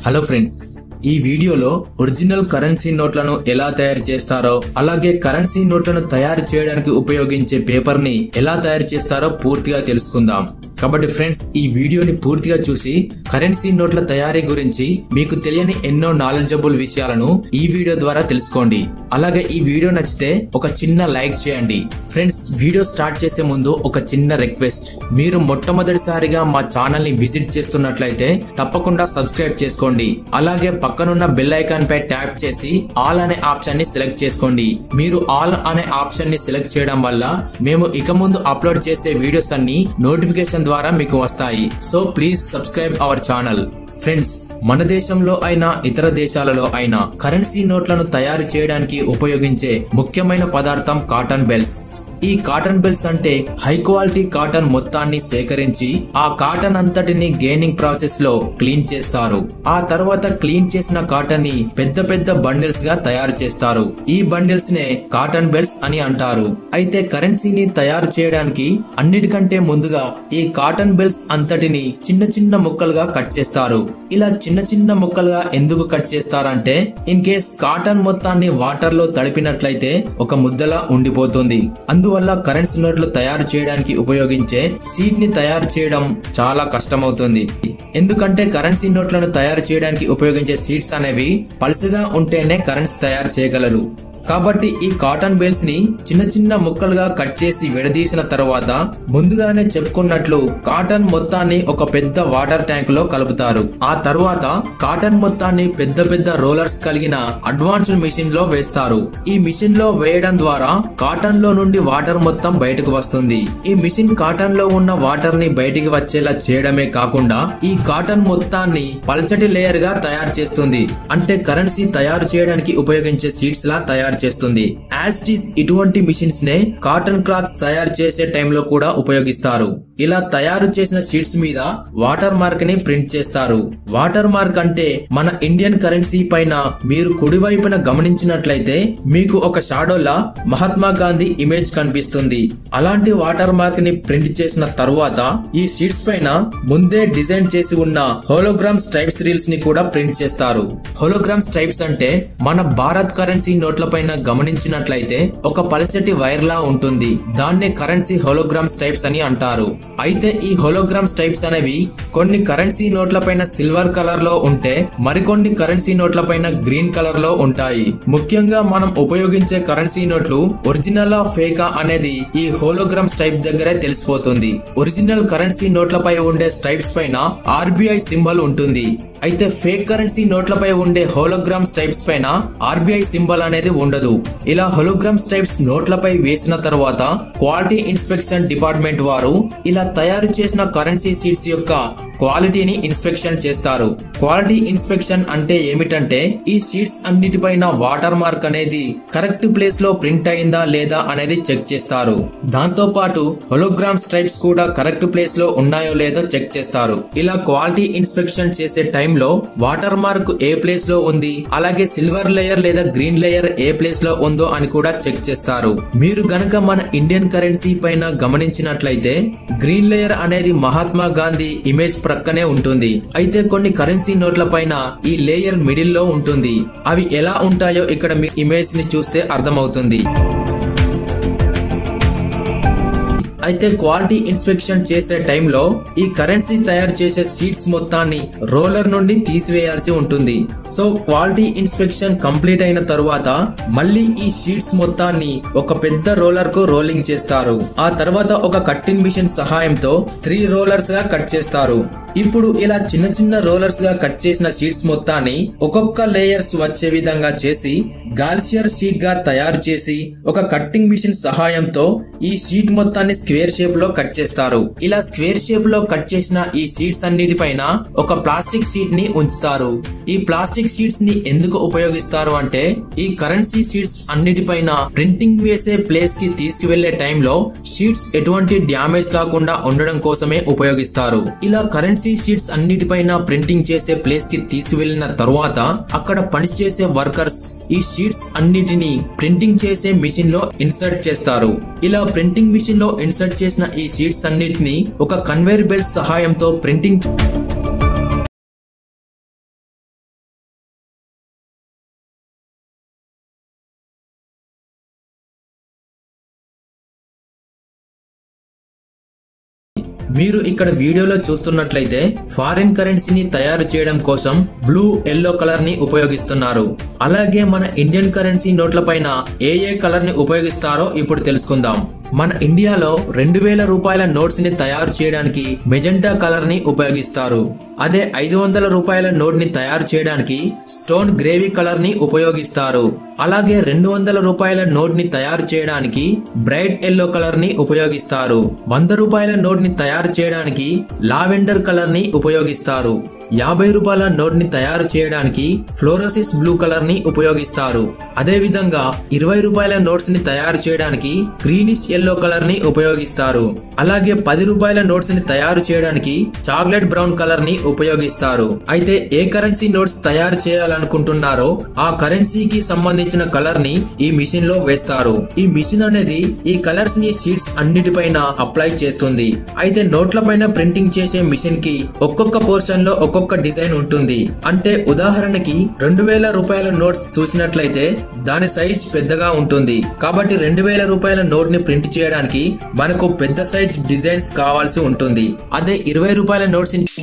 hello friends ఈ వీడియోలో original currency నోట్లను ఎలా తయారు చేస్తారో అలాగే కరెన్సీ నోట్లను తయారు చేయడానికి ఉపయోగించే పేపర్ ని ఎలా తయారు చేస్తారో పూర్తిగా తెలుసుకుందాం కాబట్టి ఫ్రెండ్స్ ఈ వీడియోని పూర్తిగా చూసి కరెన్సీ నోట్ల తయారీ గురించి మీకు తెలియని ఎన్నో నాలెడ్జబుల్ విషయాలను ఈ వీడియో ద్వారా తెలుసుకోండి అలాగే ఈ వీడియో నచ్చితే ఒక చిన్న లైక్ చేయండి ఫ్రెండ్స్ వీడియో స్టార్ట్ చేసే ముందు ఒక చిన్న రిక్వెస్ట్ మీరు మొట్టమొదటిసారిగా మా ఛానల్ ని విజిట్ చేస్తున్నట్లయితే తప్పకుండా సబ్స్క్రైబ్ చేసుకోండి అలాగే పక్కనున్న బెల్ ఐకాన్ పై ట్యాప్ చేసి ఆల్ అనే ఆప్షన్ ని సెలెక్ట్ చేసుకోండి మీరు ఆల్ అనే ఆప్షన్ ని సెలెక్ట్ చేయడం వల్ల మేము ఇక ముందు అప్లోడ్ చేసే వీడియోస్ అన్ని నోటిఫికేషన్ ద్వారా మీకు వస్తాయి so please subscribe our channel friends మన దేశంలో అయినా ఇతర దేశాలలో అయినా కరెన్సీ నోట్లను తయారు చేయడానికి ఉపయోగించే ముఖ్యమైన పదార్థం కాటన్ బెల్స్ ఈ కాటన్ బెల్స్ అంటే హై క్వాలిటీ కాటన్ మొత్తాన్ని సేకరించి ఆ కాటన్ అంతటిని గెయినింగ్ ప్రాసెస్ లో క్లీన్ చేస్తారు ఆ తర్వాత క్లీన్ చేసిన కాటన్ ని పెద్ద పెద్ద బండిల్స్ గా తయారు చేస్తారు ఈ బండిల్స్ నే కాటన్ బెల్స్ అని అంటారు అయితే కరెన్సీని తయారు చేయడానికి అన్నిటికంటే ముందుగా ఈ కాటన్ బెల్స్ అంతటిని చిన్న చిన్న ముక్కలుగా కట్ చేస్తారు ఇలా చిన్న చిన్న ముక్కలుగా ఎందుకు కట్ చేస్తారంటే ఇన్ కేస్ కాటన్ మొత్తాన్ని వాటర్ లో తడిపినట్లయితే ఒక ముద్దలా ఉండిపోతుంది అందువల్ల కరెన్సీ నోట్లు తయారు చేయడానికి ఉపయోగించే సీట్ ని తయారు చేయడం చాలా కష్టమవుతుంది ఎందుకంటే కరెన్సీ నోట్లను తయారు చేయడానికి ఉపయోగించే సీట్స్ అనేవి పలుసుగా ఉంటేనే కరెన్సీ తయారు చేయగలరు కాబట్టి ఈ కాటన్ బెల్స్ ని చిన్న చిన్న ముక్కలుగా కట్ చేసి విడదీసిన తర్వాత ముందుగానే చెప్పుకున్నట్లు కాటన్ మొత్తాన్ని ఒక పెద్ద వాటర్ ట్యాంక్ లో కలుపుతారు ఆ తర్వాత కాటన్ మొత్తాన్ని పెద్ద పెద్ద రోలర్స్ కలిగిన అడ్వాన్స్డ్ మిషన్ లో వేస్తారు ఈ మిషన్ లో వేయడం ద్వారా కాటన్ లో నుండి వాటర్ మొత్తం బయటకు వస్తుంది ఈ మిషన్ కాటన్ లో ఉన్న వాటర్ ని బయటికి వచ్చేలా చేయడమే కాకుండా ఈ కాటన్ మొత్తాన్ని పల్చటి లేయర్ గా తయారు చేస్తుంది అంటే కరెన్సీ తయారు చేయడానికి ఉపయోగించే సీట్స్ లా తయారు చేస్తుంది యాజ్ ఇట్ ఇటువంటి మిషన్స్ నే కాటన్ క్లాత్స్ తయారు చేసే టైంలో కూడా ఉపయోగిస్తారు ఇలా తయారు చేసిన షీట్స్ మీద వాటర్ మార్క్ ని ప్రింట్ చేస్తారు వాటర్ మార్క్ అంటే మన ఇండియన్ కరెన్సీ పైన మీరు కుడివైపున గమనించినట్లయితే మీకు ఒక షాడోలా మహాత్మా గాంధీ ఇమేజ్ కనిపిస్తుంది అలాంటి వాటర్ మార్క్ ని ప్రింట్ చేసిన తరువాత ఈ షీట్స్ పైన ముందే డిజైన్ చేసి ఉన్న హోలోగ్రామ్ స్ట్రైప్స్ రీల్స్ ని కూడా ప్రింట్ చేస్తారు హోలోగ్రామ్ స్ట్రైప్స్ అంటే మన భారత్ కరెన్సీ నోట్ల పైన గమనించినట్లయితే ఒక పలచటి వైర్ లా ఉంటుంది దాన్నే కరెన్సీ హోలోగ్రామ్ స్ట్రైప్స్ అని అంటారు అయితే ఈ హోలోగ్రామ్ స్ట్రైప్స్ అనేవి కొన్ని కరెన్సీ నోట్ల పైన సిల్వర్ కలర్ లో ఉంటే మరికొన్ని కరెన్సీ నోట్ల పైన గ్రీన్ కలర్ లో ఉంటాయి ముఖ్యంగా మనం ఉపయోగించే కరెన్సీ నోట్లు ఒరిజినల్ ఫేకా అనేది ఈ హోలోగ్రామ్ స్ట్రైప్ దగ్గరే తెలిసిపోతుంది ఒరిజినల్ కరెన్సీ నోట్లపై ఉండే స్ట్రైప్స్ పైన ఆర్బీఐ సింబల్ ఉంటుంది అయితే ఫేక్ కరెన్సీ నోట్లపై ఉండే హోలోగ్రామ్ స్ట్రైప్స్ పైన ఆర్బీఐ సింబల్ అనేది ఉండదు ఇలా హోలోగ్రామ్ స్ట్రైప్స్ నోట్లపై వేసిన తర్వాత క్వాలిటీ ఇన్స్పెక్షన్ డిపార్ట్మెంట్ వారు ఇలా తయారు చేసిన కరెన్సీ సీట్స్ యొక్క క్వాలిటీని ఇన్స్పెక్షన్ చేస్తారు క్వాలిటీ ఇన్స్పెక్షన్ అంటే ఏమిటంటే ఈ సీట్స్ అన్నిటిపైన వాటర్ మార్క్ అనేది కరెక్ట్ ప్లేస్ లో ప్రింట్ అయిందా లేదా అనేది చెక్ చేస్తారు దాంతో పాటు హోలోగ్రామ్ స్ట్రైప్స్ కూడా కరెక్ట్ ప్లేస్ లో ఉన్నాయో లేదో చెక్ చేస్తారు ఇలా క్వాలిటీ ఇన్స్పెక్షన్ చేసే టైంలో వాటర్ మార్క్ ఏ ప్లేస్ లో ఉంది అలాగే సిల్వర్ లేయర్ లేదా గ్రీన్ లేయర్ ఏ ప్లేస్ లో ఉందో అని కూడా చెక్ చేస్తారు మీరు గనక మన ఇండియన్ కరెన్సీ పైన గమనించినట్లయితే గ్రీన్ లేయర్ అనేది మహాత్మా గాంధీ ఇమేజ్ ప్రక్కనే ఉంటుంది అయితే కొన్ని కరెన్సీ నోట్ల పైన ఈ లేయర్ మిడిల్ లో ఉంటుంది అవి ఎలా ఉంటాయో ఇక్కడ మీ ఇమేజ్ ని చూస్తే అర్థమవుతుంది అయితే క్వాలిటీ ఇన్స్పెక్షన్ చేసే టైంలో ఈ కరెన్సీ తయారు చేసే సీట్స్ మొత్తాన్ని రోలర్ నుండి తీసివేయాల్సి ఉంటుంది సో క్వాలిటీ ఇన్స్పెక్షన్ కంప్లీట్ అయిన తరువాత మళ్ళీ ఈ షీట్స్ మొత్తాన్ని ఒక పెద్ద రోలర్ కు రోలింగ్ చేస్తారు ఆ తర్వాత ఒక కట్టింగ్ మిషన్ సహాయంతో త్రీ రోలర్స్ గా కట్ చేస్తారు ఇప్పుడు ఇలా చిన్న చిన్న రోలర్స్ గా కట్ చేసిన షీట్స్ మొత్తాన్ని ఒక్కొక్క లేయర్స్ వచ్చే విధంగా చేసి గాల్సియర్ షీట్ గా తయారు చేసి ఒక కట్టింగ్ మిషన్ సహాయంతో ఈ షీట్ మొత్తాన్ని స్క్వేర్ షేప్ లో కట్ చేస్తారు ఇలా స్క్వేర్ షేప్ లో కట్ చేసిన ఈ షీట్స్ అన్నిటిపైన ఒక ప్లాస్టిక్ షీట్ ని ఉంచుతారు ఈ ప్లాస్టిక్ షీట్స్ ని ఎందుకు ఉపయోగిస్తారు అంటే ఈ కరెన్సీ షీట్స్ అన్నిటిపైన ప్రింటింగ్ వేసే ప్లేస్ కి తీసుకువెళ్లే టైంలో షీట్స్ ఎటువంటి డ్యామేజ్ కాకుండా ఉండడం కోసమే ఉపయోగిస్తారు ఇలా కరెన్సీ షీట్స్ అన్నిటిపైన ప్రింటింగ్ చేసే ప్లేస్ కి తీసుకువెళ్లిన తరువాత అక్కడ పనిచేసే వర్కర్స్ ఈ షీట్స్ అన్నిటిని ప్రింటింగ్ చేసే మిషన్ లో ఇన్సర్ట్ చేస్తారు ఇలా ప్రింటింగ్ మిషన్ లో ఇన్సర్ట్ చేసిన ఈ షీట్స్ అన్నిటిని ఒక కన్వేర్ బెల్ట్ సహాయంతో ప్రింటింగ్ మీరు ఇక్కడ వీడియోలో చూస్తున్నట్లయితే ఫారిన్ కరెన్సీని తయారు చేయడం కోసం బ్లూ ఎల్లో కలర్ ని ఉపయోగిస్తున్నారు అలాగే మన ఇండియన్ కరెన్సీ నోట్ల పైన ఏ ఏ కలర్ ని ఉపయోగిస్తారో ఇప్పుడు తెలుసుకుందాం మన ఇండియాలో రెండు వేల రూపాయల నోట్స్ ని తయారు చేయడానికి మెజెంటా కలర్ ని ఉపయోగిస్తారు అదే ఐదు వందల రూపాయల నోట్ ని తయారు చేయడానికి స్టోన్ గ్రేవీ కలర్ ని ఉపయోగిస్తారు అలాగే రెండు వందల రూపాయల నోట్ ని తయారు చేయడానికి బ్రైట్ ఎల్లో కలర్ ని ఉపయోగిస్తారు వంద రూపాయల నోట్ ని తయారు చేయడానికి లావెండర్ కలర్ ని ఉపయోగిస్తారు యాభై రూపాయల నోట్ ని తయారు చేయడానికి ఫ్లోరోసిస్ బ్లూ కలర్ ని ఉపయోగిస్తారు అదే విధంగా ఇరవై రూపాయల నోట్స్ ని తయారు చేయడానికి గ్రీనిష్ ఎల్లో కలర్ ని ఉపయోగిస్తారు అలాగే పది రూపాయల నోట్స్ ని తయారు చేయడానికి చాక్లెట్ బ్రౌన్ కలర్ ని ఉపయోగిస్తారు అయితే ఏ కరెన్సీ నోట్స్ తయారు చేయాలనుకుంటున్నారో ఆ కరెన్సీకి సంబంధించిన కలర్ ని ఈ మిషన్ లో వేస్తారు ఈ మిషన్ అనేది ఈ కలర్స్ ని షీట్స్ అన్నిటిపైన అప్లై చేస్తుంది అయితే నోట్ల పైన ప్రింటింగ్ చేసే మిషన్ కి ఒక్కొక్క పోర్షన్ లో ఒక్కొక్క డిజైన్ ఉంటుంది అంటే ఉదాహరణకి రెండు వేల రూపాయల నోట్స్ చూసినట్లయితే దాని సైజ్ పెద్దగా ఉంటుంది కాబట్టి రెండు వేల రూపాయల నోట్ ని ప్రింట్ చేయడానికి మనకు పెద్ద సైజ్ డిజైన్స్ కావాల్సి ఉంటుంది అదే ఇరవై రూపాయల నోట్స్ ని